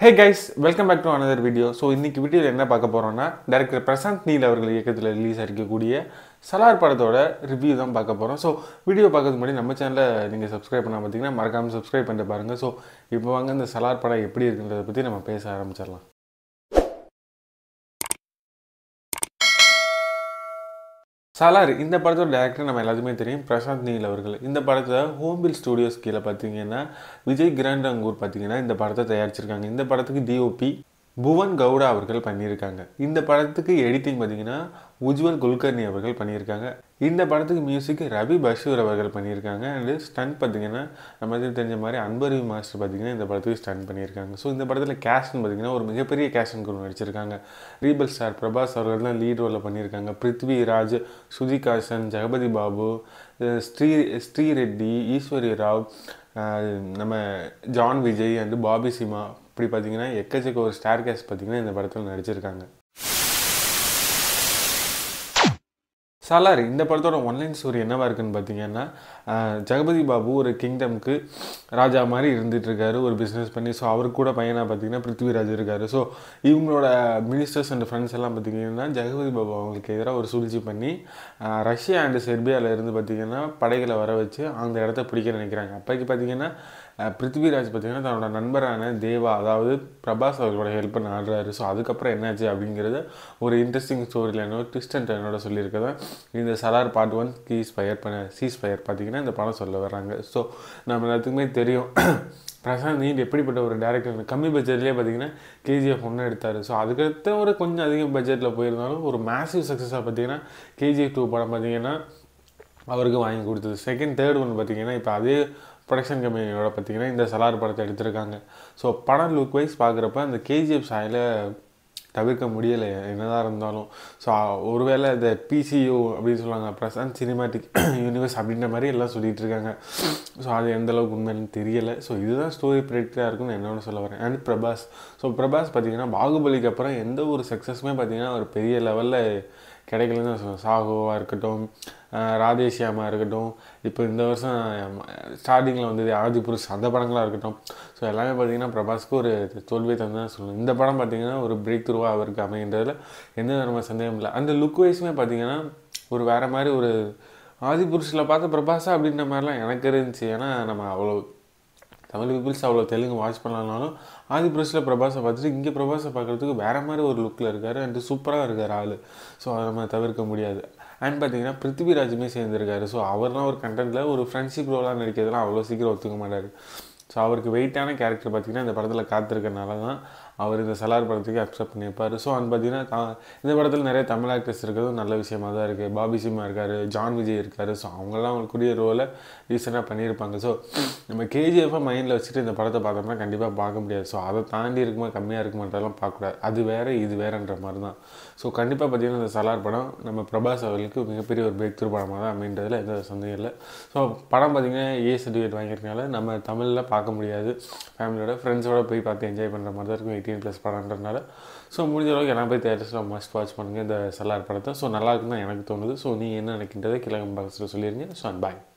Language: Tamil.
hey guys welcome back to another video so இன்னைக்கு வீடியோவில் என்ன பார்க்க போகிறோம்னா டைரக்டர் பிரசாந்த் நீல் அவர்கள் இயக்கத்தில் ரிலீஸ் ஆகிருக்கக்கூடிய சலார் படத்தோட ரிவ்யூ தான் பார்க்க போகிறோம் ஸோ வீடியோ பார்க்கறதுக்கு முன்னாடி நம்ம சேனலை நீங்கள் சப்ஸ்கிரைப் பண்ண பார்த்தீங்கன்னா மறக்காமல் சப்ஸ்கிரைப் பண்ணிட்டு பாருங்கள் ஸோ இப்போ வாங்க இந்த சலார் படம் எப்படி இருக்குன்றதை பற்றி நம்ம பேச ஆரம்பிச்சிடலாம் சலார் இந்த படத்தோட டேரக்டர் நம்ம எல்லாத்துக்குமே தெரியும் பிரசாந்த் நீல் அவர்கள் இந்த படத்தை ஹோம்பில் ஸ்டூடியோஸ் கீழே பார்த்தீங்கன்னா விஜய் கிராண்ட் அங்கூர் பார்த்தீங்கன்னா இந்த படத்தை தயாரிச்சிருக்காங்க இந்த படத்துக்கு டிஓபி புவன் கவுடா அவர்கள் பண்ணியிருக்காங்க இந்த படத்துக்கு எடிட்டிங் பார்த்தீங்கன்னா உஜ்வல் குல்கர்னி அவர்கள் பண்ணியிருக்காங்க இந்த படத்துக்கு மியூசிக் ரவி பஷூர் அவர்கள் பண்ணியிருக்காங்க அண்டு ஸ்டன் பார்த்தீங்கன்னா நம்ம தெரிஞ்ச மாதிரி அன்பருவி மாஸ்டர் பார்த்தீங்கன்னா இந்த படத்துக்கு ஸ்டன் பண்ணியிருக்காங்க ஸோ இந்த படத்தில் கேஷன் பார்த்தீங்கன்னா ஒரு மிகப்பெரிய கேஷன் குரு நடிச்சிருக்காங்க ரீபல் ஸ்டார் பிரபாஸ் அவர்கள் தான் லீட் ரோலில் பண்ணியிருக்காங்க பிருத்வி ராஜ் சுஜிகாசன் ஜெகபதி பாபு அஹ் ஸ்ரீ ஸ்ரீ ரெட்டி ஈஸ்வரி ராவ் அஹ் நம்ம John Vijay and Bobby Simha இப்படி பார்த்தீங்கன்னா எக்கச்சக்க ஒரு ஸ்டார் கேஸ்ட் பார்த்தீங்கன்னா இந்த படத்தில் நடிச்சிருக்காங்க சாலார் இந்த படத்தோட ஒன்லைன் ஸ்டோரி என்னவா இருக்குன்னு பார்த்தீங்கன்னா ஆஹ், ஜெகபதி பாபு ஒரு கிங்டம்க்கு ராஜா மாதிரி இருந்துட்டு இருக்காரு ஒரு பிஸ்னஸ் பண்ணி ஸோ அவருக்கு கூட பையனாக பார்த்தீங்கன்னா பிருத்விராஜ் இருக்காரு ஸோ இவங்களோட மினிஸ்டர்ஸ் அண்ட் ஃப்ரெண்ட்ஸ் எல்லாம் பார்த்தீங்கன்னா ஜெகபதி பாபு அவங்களுக்கு எதிராக ஒரு சூழ்ச்சி பண்ணி ஆஹ், ரஷ்யா அண்டு செர்பியாவில் இருந்து பார்த்தீங்கன்னா படைகளை வர வச்சு அந்த இடத்த பிடிக்க நினைக்கிறாங்க அப்போக்கு பார்த்தீங்கன்னா ஆஹ், பிருத்விராஜ் பார்த்தீங்கன்னா தன்னோட நண்பரான தேவா அதாவது பிரபாஸ் அவர்களோட ஹெல்ப் பண்ண ஆடுறாரு ஸோ அதுக்கப்புறம் என்னாச்சு அப்படிங்கிறத ஒரு இன்ட்ரெஸ்டிங் ஸ்டோரியில் என்னோட ட்விஸ்ட் அண்ட் என்னோட சொல்லியிருக்கதான் இந்த Salaar part one ceasefire பண்ண சீஸ் ஃபயர் பார்த்தீங்கன்னா இந்த படம் சொல்ல வர்றாங்க ஸோ நம்ம எல்லாத்துக்குமே தெரியும் பிரசாந்த் நீட் எப்படிப்பட்ட ஒரு டேரக்டர் கம்மி பட்ஜெட்லேயே பார்த்தீங்கன்னா கேஜிஎஃப் ஒன்று எடுத்தார் ஸோ அதுக்கடுத்த ஒரு கொஞ்சம் அதிக பட்ஜெட்டில் போயிருந்தாலும் ஒரு மேசிவ் சக்ஸஸாக பார்த்தீங்கன்னா கேஜிஎஃப் டூ படம் பார்த்தீங்கன்னா அவருக்கு வாங்கி கொடுத்தது செகண்ட் தேர்ட் ஒன் பார்த்தீங்கன்னா இப்போ அதே ப்ரொடக்ஷன் கம்பெனியோட பார்த்தீங்கன்னா இந்த சலார் படத்தை எடுத்திருக்காங்க ஸோ படம் லுக் வைஸ் பார்க்குறப்ப அந்த கேஜிஎஃப் சாயில் தவிர்க்க முடியலை என்னதான் இருந்தாலும் ஸோ ஒருவேளை இந்த பிசியூ அப்படின்னு சொல்லுவாங்க பிரசாந்த் சினிமாட்டிக் யூனிவர்ஸ் அப்படின்ற மாதிரி எல்லாம் சொல்லிட்டு இருக்காங்க ஸோ அது எந்த அளவுக்கு உண்மைன்னு தெரியலை ஸோ இதுதான் ஸ்டோரி ப்ரெடிக்டாக இருக்கும்னு என்னோட சொல்ல வரேன் அண்ட் பிரபாஸ் ஸோ பிரபாஸ் பார்த்தீங்கன்னா பாகுபலிக்கு அப்புறம் எந்த ஒரு சக்ஸஸுமே பார்த்தீங்கன்னா ஒரு பெரிய லெவலில் கிடைக்கலன்னு தான் சொல்லுவேன் சாகுவாக இருக்கட்டும் அஹ் ராதேஷியாமா இருக்கட்டும் இப்போ இந்த வருஷம் ஸ்டார்டிங்கில் வந்தது ஆதி புருஷ் அந்த படங்களாக இருக்கட்டும் ஸோ எல்லாமே பார்த்தீங்கன்னா பிரபாஸ்க்கு ஒரு தோல்வியை தந்து தான் சொல்லணும் இந்த படம் பார்த்தீங்கன்னா ஒரு பிரேக் த்ரூவாக அவருக்கு அமைகின்றதுல எந்த விதமான சந்தேகம் இல்லை அந்த லுக் வைஸுமே பார்த்தீங்கன்னா ஒரு வேறு மாதிரி ஒரு ஆதி புருஷில் பார்த்த பிரபாஸா அப்படின்ற மாதிரிலாம் எனக்கு இருந்துச்சு ஏன்னா நம்ம அவ்வளோ தமிழ் பீப்புள்ஸ் அவ்வளோ தெலுங்கு வாட்ச் பண்ணலனாலும் ஆதி புருஷில் பிரபாஸை பார்த்துட்டு இங்கே பிரபாஸை பார்க்குறதுக்கு வேறு மாதிரி ஒரு லுக்கில் இருக்கார் அண்ட் சூப்பராக இருக்கார் ஆள் ஸோ அதை நம்ம தவிர்க்க முடியாது அண்ட் பார்த்தீங்கன்னா பிருத்திவிராஜுமே சேர்ந்துருக்காரு ஸோ அவர்லாம் ஒரு கண்டென்ட்டில் ஒரு ஃப்ரெண்ட்ஷிப் ரோலாக நடிக்கிறதுலாம் அவ்வளோ சீக்கிரம் ஒத்துக்க மாட்டார் ஸோ அவருக்கு வெயிட்டான கேரக்டர் பார்த்தீங்கன்னா இந்த படத்தில் காத்திருக்கனால தான் அவர் இந்த சலார் படத்துக்கு அக்செப்ட் பண்ணியிருப்பார் ஸோ அண்ட் பார்த்தீங்கன்னா தா- இந்த படத்தில் நிறைய தமிழ் ஆக்டர்ஸ் இருக்கிறதும் நல்ல விஷயமா தான் இருக்குது பாபி சிம்மா இருக்கார் ஜான் விஜய் இருக்கார் ஸோ அவங்கெல்லாம் அவங்களுக்குரிய ரோலை ரீசெண்டாக பண்ணியிருப்பாங்க ஸோ நம்ம கேஜிஎஃபாக மைண்டில் வச்சுட்டு இந்த படத்தை பார்த்தோம்னா கண்டிப்பாக பார்க்க முடியாது ஸோ அதை தாண்டி இருக்குமா கம்மியாக இருக்குமாட்டெல்லாம் பார்க்கக்கூடாது அது வேறு இது வேறுன்ற மாதிரி தான் ஸோ கண்டிப்பாக பார்த்தீங்கன்னா இந்த சலார் படம் நம்ம பிரபாஸ் அவர்களுக்கு மிகப்பெரிய ஒரு பிரேக் த்ரூ படமாக தான் அமைன்றதுல எந்த சந்தேகம் இல்லை ஸோ படம் பார்த்தீங்கன்னா ஏ சர்டிஃபிகேட் வாங்கியிருக்கனால நம்ம தமிழில் பார்க்க முடியாது ஃபேமிலியோட ஃப்ரெண்ட்ஸோட போய் பார்த்து என்ஜாய் பண்ணுற மாதிரி தான் இருக்கும் எயிட்டீன் ப்ளஸ் படம்ன்றதுனால ஸோ முடிஞ்ச அளவுக்கு எல்லாம் போய் தேட்டர்ஸில் மஸ்ட் வாட்ச் பண்ணுங்கள் இந்த சலார் படத்தை ஸோ நல்லா இருக்குன்னு தான் எனக்கு தோணுது ஸோ நீங்கள் என்ன நினைக்கின்றதை கிழக்கு பாக்ஸில் சொல்லிடுங்க ஸோ பாய்